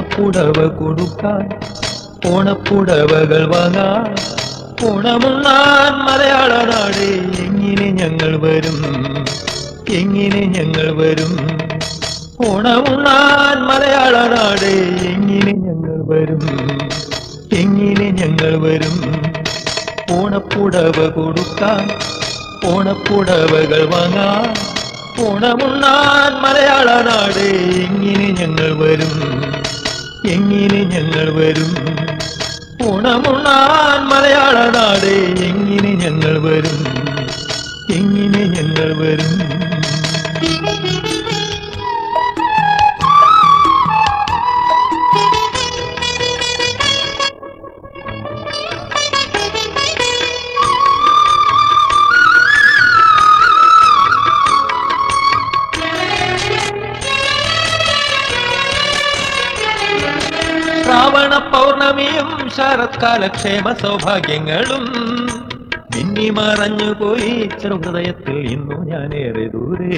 ഓണപ്പുടവ കൊടുക്കാൻ ഓണപ്പുടവകൾ വാങ്ങാൻ ഓണമുണ്ണാൻ മലയാള നാട് എങ്ങനെ ഞങ്ങൾ വരും എങ്ങനെ ഞങ്ങൾ വരും ഓണമുണ്ണാൻ മലയാള നാട് എങ്ങനെ ഞങ്ങൾ വരും എങ്ങനെ ഞങ്ങൾ വരും ഓണപ്പുടവ കൊടുക്കാൻ ഓണപ്പുടവകൾ വാങ്ങാൻ ഓണമുണ്ണാൻ മലയാള നാട് എങ്ങനെ ഞങ്ങൾ വരും എങ്ങനെ ഞങ്ങൾ വരും ഓണമുണ്ണാൻ മലയാള നാട് എങ്ങനെ ഞങ്ങൾ വരും എങ്ങനെ ഞങ്ങൾ വരും ശ്രാവണ പൗർണമിയും ശരത്കാല ക്ഷേമ സൗഭാഗ്യങ്ങളും മിന്നി മറഞ്ഞു പോയി ചെറുഹൃദയത്തിൽ ഇന്നു ഞാനേറെ ദൂരെ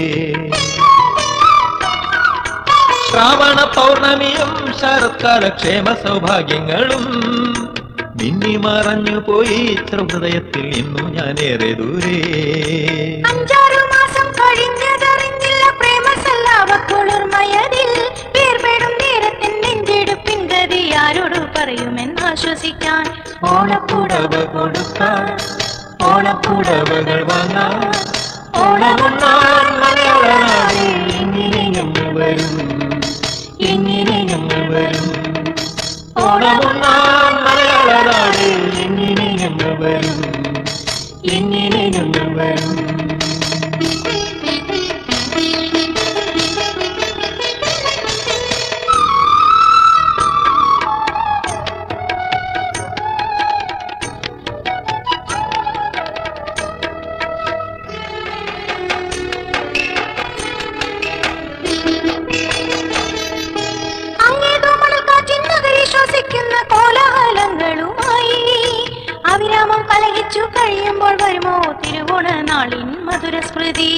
ശ്രാവണ പൗർണമിയും ശരത്കാല ക്ഷേമ സൗഭാഗ്യങ്ങളും മിന്നി മറഞ്ഞു പോയി ചെറുഹൃദയത്തിൽ ഇന്നു ഞാനേറെ ദൂരെ അഞ്ചാറു മാസം കഴിഞ്ഞതറിഞ്ഞില്ല പ്രേമസല്ലാപ കുളിർമയതിൽ വേർപെടും നേരത്തിൻ നെഞ്ചെടുപ്പിൻ ഗതി ആരോട് പറയുമെന്ന് ആശ്വസിക്കാൻ ഓണപ്പുടവ കൊടുക്കാൻ ഓണപ്പുടവകൾ വാങ്ങാൻ ഓണമുണ്ണാൻ മലയാള നാട് എങ്ങനെ ഞങ്ങൾ വരും എങ്ങനെ ഞങ്ങൾ വരും ഓണമുണ്ണാൻ മലയാള നാട് എങ്ങനെ ഞങ്ങൾ വരും എങ്ങനെ ഞങ്ങൾ വരും അങ്ങേതോ മണൽക്കാറ്റിൻ നഗരി ശ്വസിക്കുന്ന കോലാഹലങ്ങളുമായി അവിരാമം കലഹിച്ചു കഴിയുമ്പോൾ വരുമോ തിരുവോണ നാളിൻ മധുര സ്മൃതി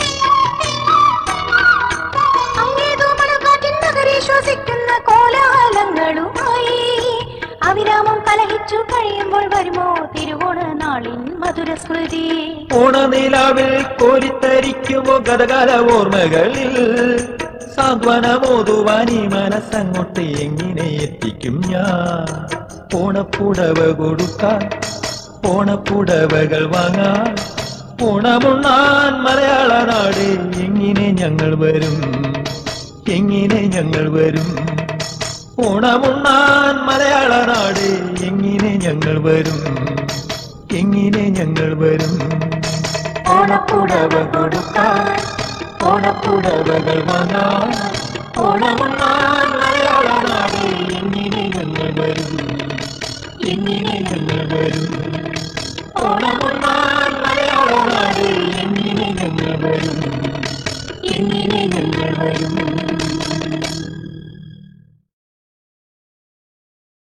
അങ്ങേതോ മണൽക്കാറ്റിൻ നഗരി ശ്വസിക്കുന്ന കോലാഹലങ്ങളുമായി അവിരാമം കലഹിച്ചു കഴിയുമ്പോൾ വരുമോ തിരുവോണ നാളിൻ മധുര സ്മൃതി ഓണനിലാവിൽ കോരിത്തരിക്കുമോ ഗതകാല ഓർമ്മകളിൽ സാന്ത്വനമോതുവാൻ ഈ മനസ്സങ്ങോട്ട് എങ്ങനെ എത്തിക്കും ഞാൻ ഓണപ്പുടവ കൊടുക്കാൻ ഓണപ്പുടവകൾ വാങ്ങാൻ ഓണമുണ്ണാൻ മലയാള നാട് എങ്ങനെ ഞങ്ങൾ വരും എങ്ങനെ ഞങ്ങൾ വരും ഓണമുണ്ണാൻ മലയാള നാട് എങ്ങനെ ഞങ്ങൾ വരും എങ്ങനെ ഞങ്ങൾ വരും ഓണപ്പുടവ കൊടുക്കാൻ ഓണപ്പുടവകൾ വാങ്ങാൻ ഓണമുണ്ണാൻ മലയാള നാട് എങ്ങനെ ഞങ്ങൾ വരും എങ്ങനെ ഞങ്ങൾ വരും ഓണമുണ്ണാൻ മലയാള നാട് എങ്ങനെ ഞങ്ങൾ വരും എങ്ങനെ ഞങ്ങൾ വരും